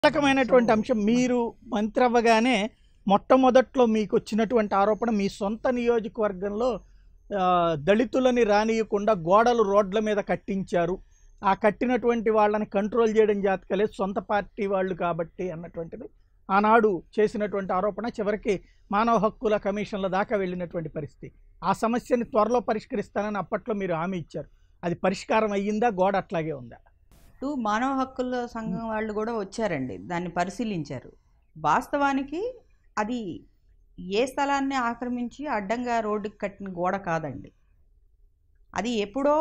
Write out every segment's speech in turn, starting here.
కీలకమైనటువంటి అంశం మీరు మంత్రి అవ్వగానే మొట్టమొదట్లో మీకు వచ్చినటువంటి ఆరోపణ మీ సొంత నియోజకవర్గంలో ఆ, దళితులని రానియకుండా గోడలు రోడ్ల మీద కట్టించారు ఆ కట్టినటువంటి వాళ్ళని కంట్రోల్ చేయడం జాతకలేదు సొంత పార్టీ వాళ్ళు కాబట్టి అన్నటువంటిది ఆనాడు చేసినటువంటి ఆరోపణ చివరికి మానవ హక్కుల కమిషన్ల దాకా వెళ్ళినటువంటి పరిస్థితి ఆ సమస్యని త్వరలో పరిష్కరిస్తానని అప్పట్లో మీరు హామీ ఇచ్చారు అది పరిష్కారం అయ్యిందా గోడ అట్లాగే ఉందా ఇటు మానవ హక్కుల సంఘం వాళ్ళు కూడా వచ్చారండి దాన్ని పరిశీలించారు వాస్తవానికి అది ఏ స్థలాన్ని ఆక్రమించి అడ్డంగా రోడ్డుకి కట్టిన గోడ కాదండి అది ఎప్పుడో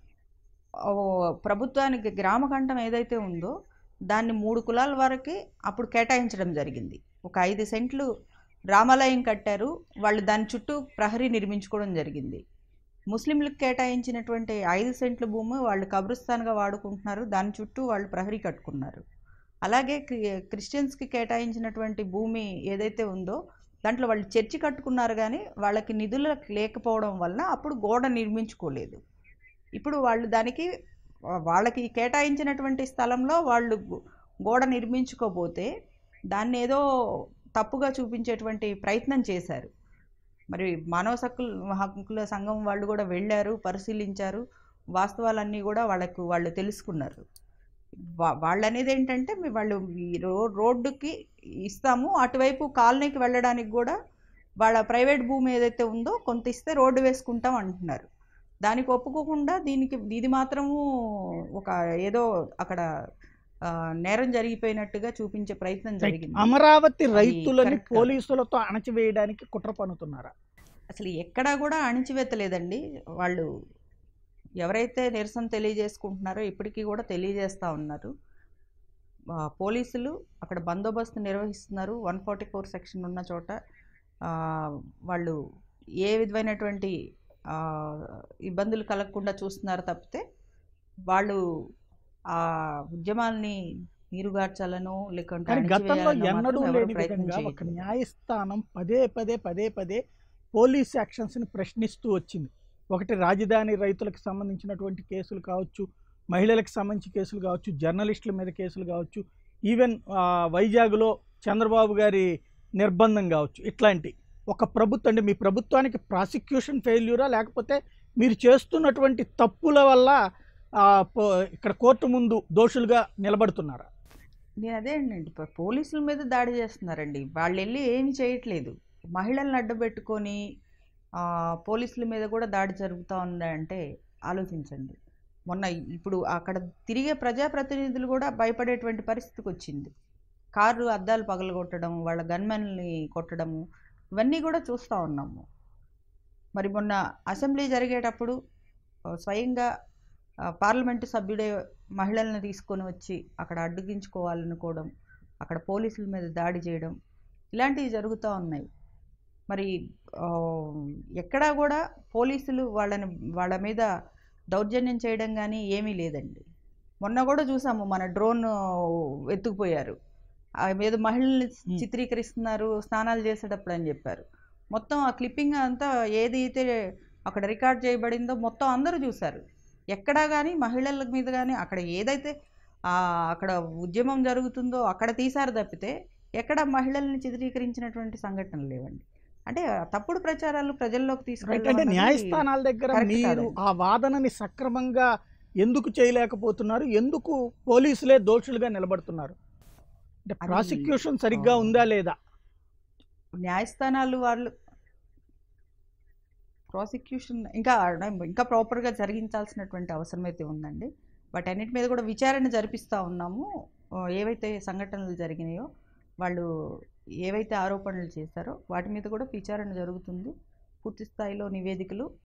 ఓ ప్రభుత్వానికి గ్రామకంఠం ఏదైతే ఉందో దాన్ని మూడు కులాల వరకు అప్పుడు కేటాయించడం జరిగింది ఒక ఐదు సెంట్లు రామాలయం కట్టారు వాళ్ళు దాని చుట్టూ ప్రహరీ నిర్మించుకోవడం జరిగింది ముస్లింలకు కేటాయించినటువంటి ఐదు సెంట్ల భూమి వాళ్ళు కబ్రిస్తాన్గా వాడుకుంటున్నారు దాని చుట్టూ వాళ్ళు ప్రహరీ కట్టుకున్నారు అలాగే క్రి- క్రిస్టియన్స్కి కేటాయించినటువంటి భూమి ఏదైతే ఉందో దాంట్లో వాళ్ళు చర్చి కట్టుకున్నారు కానీ వాళ్ళకి నిధులు లేకపోవడం వలన అప్పుడు గోడ నిర్మించుకోలేదు ఇప్పుడు వాళ్ళు దానికి వా- వాళ్ళకి కేటాయించినటువంటి స్థలంలో వాళ్ళు గో- గోడ నిర్మించుకోపోతే దాన్ని ఏదో తప్పుగా చూపించేటువంటి ప్రయత్నం చేశారు మరి మానవ హక్కుల హక్కుల సంఘం వాళ్ళు కూడా వెళ్ళారు పరిశీలించారు వాస్తవాలన్నీ కూడా వాళ్ళకు వాళ్ళు తెలుసుకున్నారు వా- వాళ్ళు అనేది ఏంటంటే మీ వాళ్ళు ఈ రో రోడ్డుకి ఇస్తాము అటువైపు కాలనీకి వెళ్ళడానికి కూడా వాళ్ళ ప్రైవేట్ భూమి ఏదైతే ఉందో కొంత ఇస్తే రోడ్డు వేసుకుంటాం అంటున్నారు దానికి ఒప్పుకోకుండా దీనికి ఇది మాత్రము ఒక ఏదో అక్కడ ఆ, నేరం జరిగిపోయినట్టుగా చూపించే ప్రయత్నం జరిగింది అమరావతి అది రైతులని correct కాదు. పోలీసులతో అణచివేయడానికి కుట్ర పన్నుతున్నారా అసలు ఎక్కడా కూడా అణిచివేతలేదండి వాళ్ళు ఎవరైతే నిరసన తెలియజేసుకుంటున్నారో ఇప్పటికీ కూడా తెలియజేస్తూ ఉన్నారు ఆ, పోలీసులు అక్కడ బందోబస్తు నిర్వహిస్తున్నారు వన్ ఫార్టీ ఫోర్ సెక్షన్ ఉన్న చోట ఆ, వాళ్ళు ఏ విధమైనటువంటి ఆ, ఇబ్బందులు కలగకుండా చూస్తున్నారు తప్పితే వాళ్ళు ఆ ఉద్యమాల్ని నీరుగార్చాలనో లేకుంటే కానీ గతంలో అణిచివేయాలనో ఎన్నడూ మాత్రం ఎవరు లేని ప్రయత్నం విధంగా ఒక చేయట్లేదు. న్యాయస్థానం పదే పదే పదే పదే పోలీస్ యాక్షన్స్ని ప్రశ్నిస్తూ వచ్చింది ఒకటి రాజధాని రైతులకు సంబంధించినటువంటి కేసులు కావచ్చు మహిళలకు సంబంధించి కేసులు కావచ్చు జర్నలిస్టుల మీద కేసులు కావచ్చు ఈవెన్ ఆ, వైజాగ్లో చంద్రబాబు గారి నిర్బంధం కావచ్చు ఇట్లాంటి ఒక ప్రభుత్వం అంటే మీ ప్రభుత్వానికి ప్రాసిక్యూషన్ ఫెయిల్యూరా లేకపోతే మీరు చేస్తున్నటువంటి తప్పుల వల్ల ఆ, పో- ఇక్కడ కోర్టు ముందు దోషులుగా నిలబడుతున్నారా నేను అదే అండి ఇప్పుడు పోలీసుల మీద దాడి చేస్తున్నారండి వాళ్ళు వెళ్ళి ఏమి చేయట్లేదు మహిళలను అడ్డుపెట్టుకొని ఆ, పోలీసుల మీద కూడా దాడి జరుగుతూ ఉందంటే ఆలోచించండి మొన్న ఇప్పుడు అక్కడ తిరిగే ప్రజాప్రతినిధులు కూడా భయపడేటువంటి పరిస్థితికి వచ్చింది కారు అద్దాలు పగలగొట్టడం వాళ్ళ గన్మెన్ని కొట్టడము ఇవన్నీ కూడా చూస్తూ ఉన్నాము మరి మొన్న అసెంబ్లీ జరిగేటప్పుడు ఆ, స్వయంగా ఆ, పార్లమెంటు సభ్యుడే మహిళలను తీసుకొని వచ్చి అక్కడ అడ్డగించుకోవాలనుకోవడం అక్కడ పోలీసుల మీద దాడి చేయడం ఇలాంటివి జరుగుతూ ఉన్నాయి మరి ఆ, ఎక్కడా కూడా పోలీసులు వాళ్ళని వాళ్ళ మీద దౌర్జన్యం చేయడం కానీ ఏమీ లేదండి మొన్న కూడా చూసాము మన డ్రోన్ ఎత్తుకుపోయారు ఆ మీద మహిళల్ని చిత్రీకరిస్తున్నారు స్నానాలు చేసేటప్పుడు అని చెప్పారు మొత్తం ఆ క్లిప్పింగ్ అంతా ఏది అయితే అక్కడ రికార్డ్ చేయబడిందో మొత్తం అందరూ చూశారు ఎక్కడా కానీ మహిళల మీద కానీ అక్కడ ఏదైతే ఆ, అక్కడ ఉద్యమం జరుగుతుందో అక్కడ తీశారు తప్పితే ఎక్కడ మహిళల్ని చిత్రీకరించినటువంటి సంఘటనలు లేవండి అంటే ఆ తప్పుడు ప్రచారాలు ప్రజల్లోకి రైట్ తీసుకెళ్ళడం అంటే అన్నది న్యాయస్థానాల దగ్గర correct మీరు కాదండి. ఆ వాదనని సక్రమంగా ఎందుకు చేయలేకపోతున్నారు ఎందుకు పోలీసులే దోషులుగా నిలబడుతున్నారు అంటే అది, ప్రాసిక్యూషన్ సరిగ్గా ఆ, ఉందా లేదా న్యాయస్థానాలు వాళ్ళు ప్రాసిక్యూషన్ ఇంకా ఇంకా ప్రాపర్గా జరిగించాల్సినటువంటి అవసరం అయితే ఉందండి వాటన్నిటి మీద కూడా విచారణ జరిపిస్తూ ఉన్నాము ఆ, ఏవైతే సంఘటనలు జరిగినాయో వాళ్ళు ఏవైతే ఆరోపణలు చేశారో వాటి మీద కూడా విచారణ జరుగుతుంది పూర్తి స్థాయిలో నివేదికలు